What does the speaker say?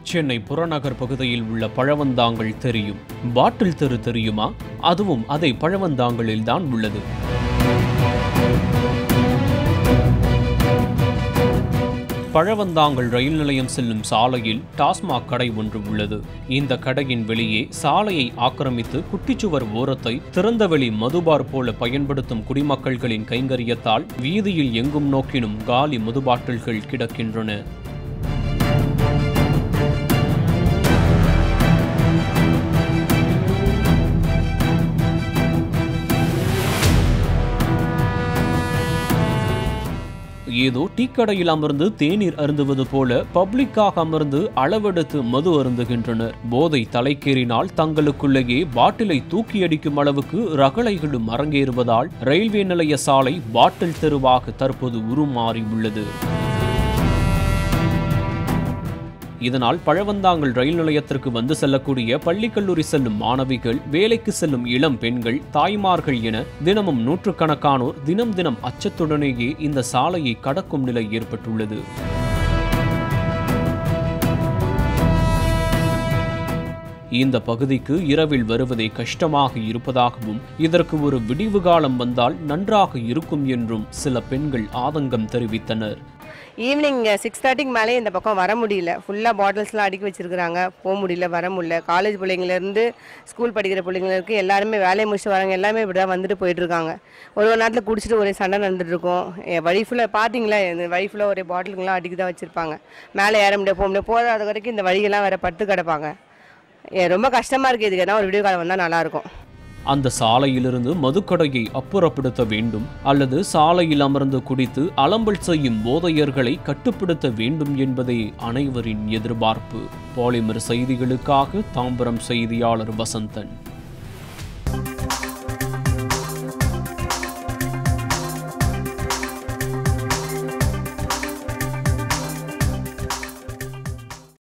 சென்னை புறநகர் பகுதியில் உள்ள பழவந்தாங்கல் தெரியும் பாட்டில் தெரு தெரியுமா அதுவும் அதை பழவந்தாங்கலில் தான் உள்ளது பழவந்தாங்கல் ரயில் நிலையம் செல்லும் சாலையில் டாஸ்மாக் கடை ஒன்று உள்ளது இந்த கடையின் வெளியே சாலையை ஆக்கிரமித்து குட்டிச்சுவர் ஓரத்தை திறந்தவெளி மதுபார் போல பயன்படுத்தும் குடிமக்கள்களின் கைங்கரியத்தால் வீதியில் எங்கும் நோக்கினும் காலி மதுபாட்டில்கள் கிடக்கின்றன ஏதோ டீக்கடையில் அமர்ந்து தேநீர் அருந்துவது போல பப்ளிக்காக அமர்ந்து அளவெடுத்து மது அருந்துகின்றனர் போதை தலைக்கேறினால் தங்களுக்குள்ளேயே பாட்டிலை தூக்கி அடிக்கும் அளவுக்கு ரகளைகளும் அரங்கேறுவதால் ரயில்வே நிலைய சாலை பாட்டில் தெருவாக தற்போது உருமாறி உள்ளது இதனால் பழவந்தாங்கல் ரயில் நிலையத்திற்கு வந்து செல்லக்கூடிய பள்ளி கல்லூரி செல்லும் மாணவிகள் வேலைக்கு செல்லும் இளம் பெண்கள் தாய்மார்கள் என தினமும் நூற்றுக்கணக்கானோர் தினம் தினம் அச்சத்துடனேயே இந்த சாலையை கடக்கும் நிலை ஏற்பட்டுள்ளது இந்த பகுதிக்கு இரவில் வருவதே கஷ்டமாக இருப்பதாகவும் இதற்கு ஒரு விடிவு காலம் வந்தால் நன்றாக இருக்கும் என்றும் சில பெண்கள் ஆதங்கம் தெரிவித்தனர் ஈவினிங் சிக்ஸ் தேர்ட்டிக்கு மேலே இந்த பக்கம் வர முடியல ஃபுல்லாக பாட்டில்ஸ்லாம் அடுக்கி வச்சிருக்கிறாங்க போக முடியல வர முடியல காலேஜ் பிள்ளைங்கலேருந்து ஸ்கூல் படிக்கிற பிள்ளைங்களுக்கு எல்லாருமே வேலையை முடிச்சுட்டு வராங்க எல்லாமே இப்படி தான் வந்துட்டு போயிட்டு இருக்காங்க ஒரு ஒரு நேரத்தில் குடிச்சிட்டு ஒரே சண்டை நடந்துட்டு இருக்கும் என் வழி ஃபுல்லாக பார்த்தீங்களா இந்த வழி ஃபுல்லாக ஒரே பாட்டிலுங்கெல்லாம் அடுக்கி தான் வச்சுருப்பாங்க மேலே ஏற முடியாது போக முடியாது போகாத வரைக்கும் இந்த வழியெல்லாம் வேற படுத்து கிடப்பாங்க ஏ, ரொம்ப கஷ்டமாக இருக்குது இதுக்கு எதாவது ஒரு வீடியோ கால் வந்தால் நல்லாயிருக்கும் அந்த சாலையிலிருந்து மதுக்கடையை அப்புறப்படுத்த வேண்டும் அல்லது சாலையில் அமர்ந்து குடித்து அலம்பல் செய்யும் போதையர்களை கட்டுப்படுத்த வேண்டும் என்பதே அனைவரின் எதிர்பார்ப்பு பாலிமர் செய்திகளுக்காக தாம்பரம் செய்தியாளர் வசந்தன்